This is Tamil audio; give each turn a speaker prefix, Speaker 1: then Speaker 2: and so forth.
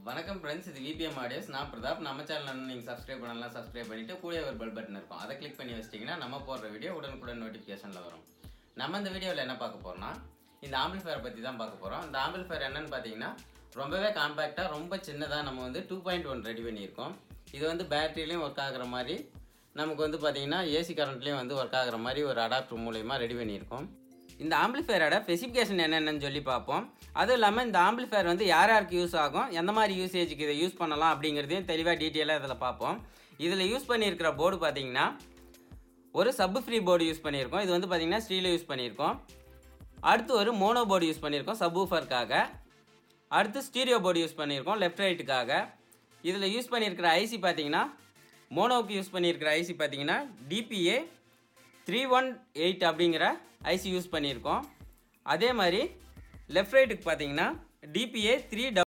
Speaker 1: வணக்கம் ஃப்ரெண்ட்ஸ் இது விபிஎம் ஆடியோஸ் நான் பிரதாப் நம்ம சேனல் நீங்கள் சப்ஸ்கிரைப் பண்ணலாம் சப்ஸ்கிரைப் பண்ணிட்டு கூட ஒரு பெல் பட்டன் இருக்கும் அதை கிளிக் பண்ணி வச்சிட்டிங்கன்னா நம்ம போடுற வீடியோ உடனுக்குடன் நோட்டிஃபிகேஷனில் வரும் நம்ம இந்த வீடியோவில் என்ன பார்க்க போறோம்னா இந்த ஆம்பிள்ஃபயரை பற்றி தான் பார்க்க போகிறோம் இந்த ஆம்பிள்ஃபயர் என்னன்னு பார்த்தீங்கன்னா ரொம்பவே காம்பேக்டாக ரொம்ப சின்னதாக நம்ம வந்து டூ பாயிண்ட் ஒன் ரெடி பண்ணியிருக்கோம் இது வந்து பேட்டரியிலையும் ஒர்க் ஆகுற மாதிரி நமக்கு வந்து பார்த்தீங்கன்னா ஏசி கரண்ட்லேயும் வந்து ஒர்க் ஆகுற மாதிரி ஒரு அடாப்டர் மூலயமா ரெடி பண்ணியிருக்கோம் இந்த ஆம்பிளிஃபயரோட ஸ்பெசிஃபிகேஷன் என்னென்னு சொல்லி பார்ப்போம் அதுவும் இல்லாமல் இந்த ஆம்பிளிஃபயர் வந்து யார் யாருக்கு யூஸ் ஆகும் எந்த மாதிரி யூசேஜுக்கு இதை யூஸ் பண்ணலாம் அப்படிங்கிறதையும் தெளிவாக டீட்டெயிலாக இதில் பார்ப்போம் இதில் யூஸ் பண்ணியிருக்கிற போர்டு பார்த்தீங்கன்னா ஒரு சப் ஃப்ரீ போர்டு யூஸ் பண்ணியிருக்கோம் இது வந்து பார்த்தீங்கன்னா ஸ்டீலில் யூஸ் பண்ணியிருக்கோம் அடுத்து ஒரு மோனோ போர்டு யூஸ் பண்ணியிருக்கோம் சப்வூஃபருக்காக அடுத்து ஸ்டீரியோ போர்டு யூஸ் பண்ணியிருக்கோம் லெஃப்ட் ரைட்டுக்காக இதில் யூஸ் பண்ணியிருக்கிற ஐசி பார்த்தீங்கன்னா மோனோவுக்கு யூஸ் பண்ணியிருக்கிற ஐசி பார்த்தீங்கன்னா டிபிஏ த்ரீ ஒன் எயிட் அப்படிங்கிற ஐசி யூஸ் பண்ணியிருக்கோம் அதே மாதிரி லெஃப்ட் ரைட்டுக்கு பார்த்தீங்கன்னா டிபிஏ த்ரீ